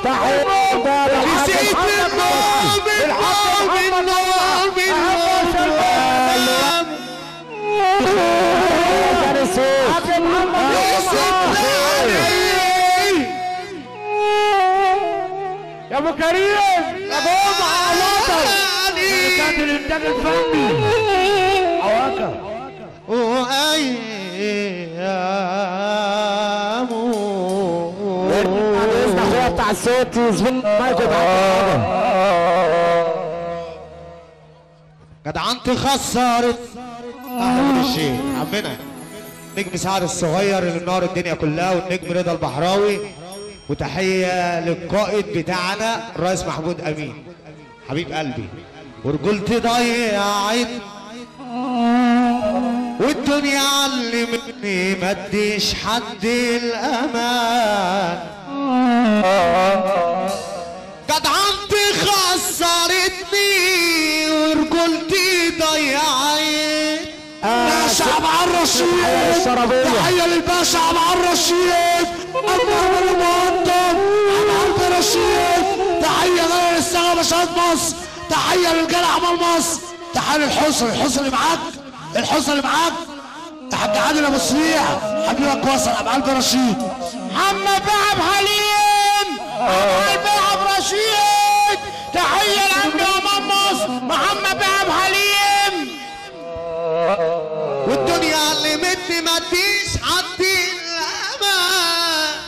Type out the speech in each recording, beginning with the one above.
تحية نسيت النوم النوم النوم النوم يا ابو كريم يا ابو على الوطن كان الانتاج الفني عواكر باذن اخويا بتاع الصوت يزمن مايك جدعنتي خسرت اهلا بالشيء عمنا نجم سعد الصغير اللي منور الدنيا كلها والنجم رضا البحراوي وتحيه للقائد بتاعنا الرئيس محمود امين حبيب قلبي ورجولتي ضيعت والدنيا علمتني ما اديش حد الامان جدعنتي خسرتني ورجولتي ضيعت باشا عبد الرشيد الشربية تحية للباشا عبد الرشيد أكبر من المقدم عبد الرشيد تحية غير السنة باشات مصر تحية للجلع عمال مصر تحية للحسن الحسن اللي معاك الحسن اللي معاك حاج عادل ابو سريع حبيبك وصل ابو قلب رشيد محمد بعب حليم محمد بعب رشيد تحية لعمي امام مصر محمد بعب حليم والدنيا علمتني ما اديش حد الامان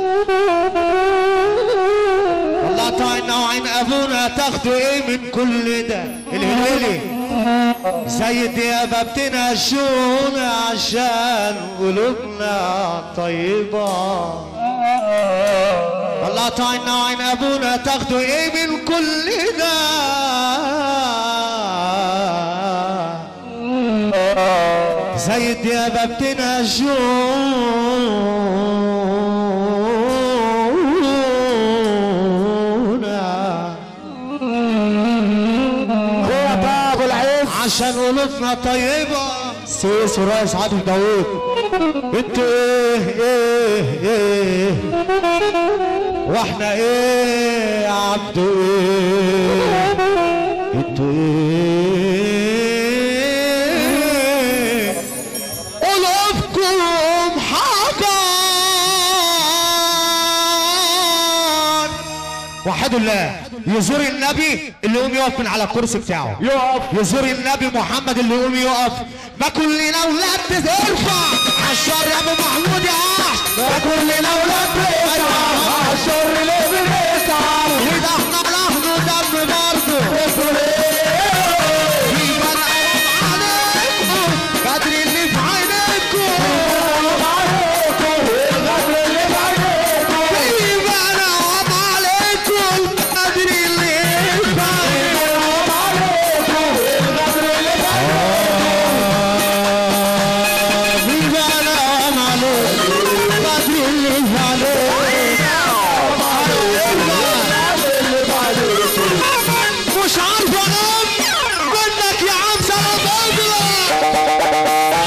والله طاعنا وعين ابونا تاخدوا ايه من كل ده الهليلي زي ديابة بتنشونا عشان قلوبنا طيبة والله طاعنا وعين ابونا تاخدوا ايه من كل ده زي الديابة بتنجونا اخويا ابو العز عشان قلوبنا طيبة سيس ورئيس عاطف داوود انتوا ايه ايه ايه واحنا ايه يا عبدو ايه انتوا ايه قلوبكم حجر وحد الله يزور النبي اللي يقوم يقف من على الكرسي بتاعه يقف يزور النبي محمد اللي يقوم يقف ما كلنا ولاد ترفع عالشر يا ابو محمود يا عاش ما كلنا ولاد ترفع عالشر اللي بنسعى وده احنا لحن دم برضه يبقى القرف عليكم بدر اللي في عينيكم يبقى القرف عليكم بدر اللي في عينيكم مش عارف انام منك يا عم سلام الله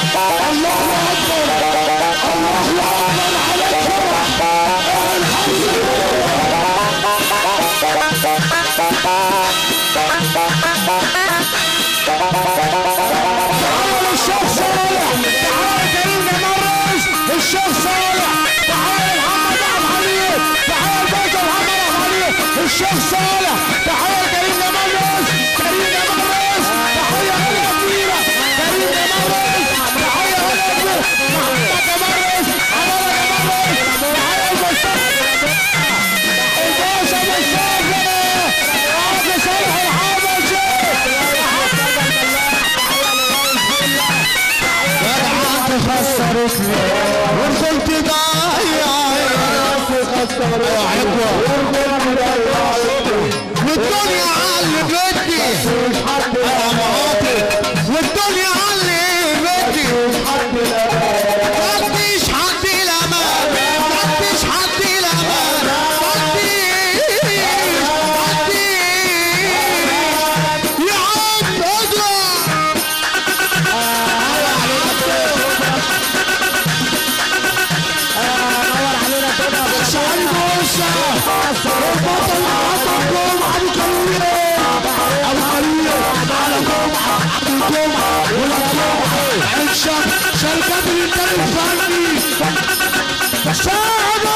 الشيخ صالح تعال كريم مرس الشيخ صالح تعال محمد عبد الحليم تعال باشا محمد عبد الحليم الشيخ صالح تعال كريم مرس كريم مرس تحية غالية كبيرة كريم مرس تحية غالية كبيرة محمد مرس عمرك مرس تحية المصطفى الباشا مصطفى عبد صالح الحبشي خسرتني وصلت ضايع والدنيا علمتني والدنيا علمتني مفيش حد الامان مفيش حد الامان مفيش حد يا عم اضرب شعيب وسع البطل عطاكم ابو خليل ابو خليل على جمعه ابو جمعه ولا جمعه عين شر شركات الانتاج الفني صعبه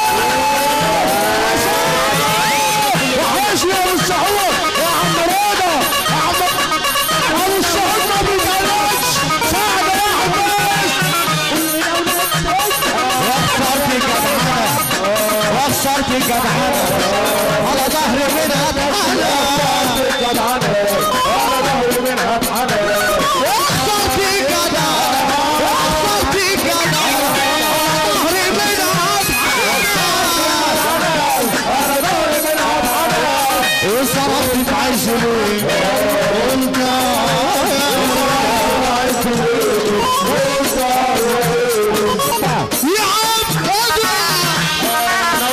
وحشني ابو السحور يا عم رضا يا عم ابو السحور ما بيبلاش صعبه يا حباش وخسرت الجدعنة وخسرت الجدعنة على ظهر منها اتحنى جدعانه انا ظهر منها اتحنى وخسرت الجدعنة وخسرت الجدعنة على ظهر منها اتحنى وصرفت بعيش ليه وانت يا عم ادعى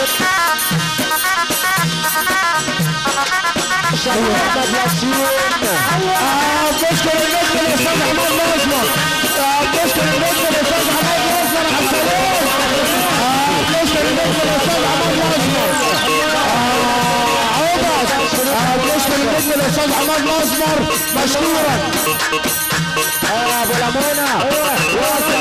احمد ياسين آه، بشكر النجم الاستاذ احمد نجمه آه، بشكر النجم الاستاذ احمد نجمه على السلام آه، بشكر النجم الاستاذ احمد نجمه آه، عبد آه، بشكر النجم الاستاذ احمد مسمر مشكورا آه، ابو لمونه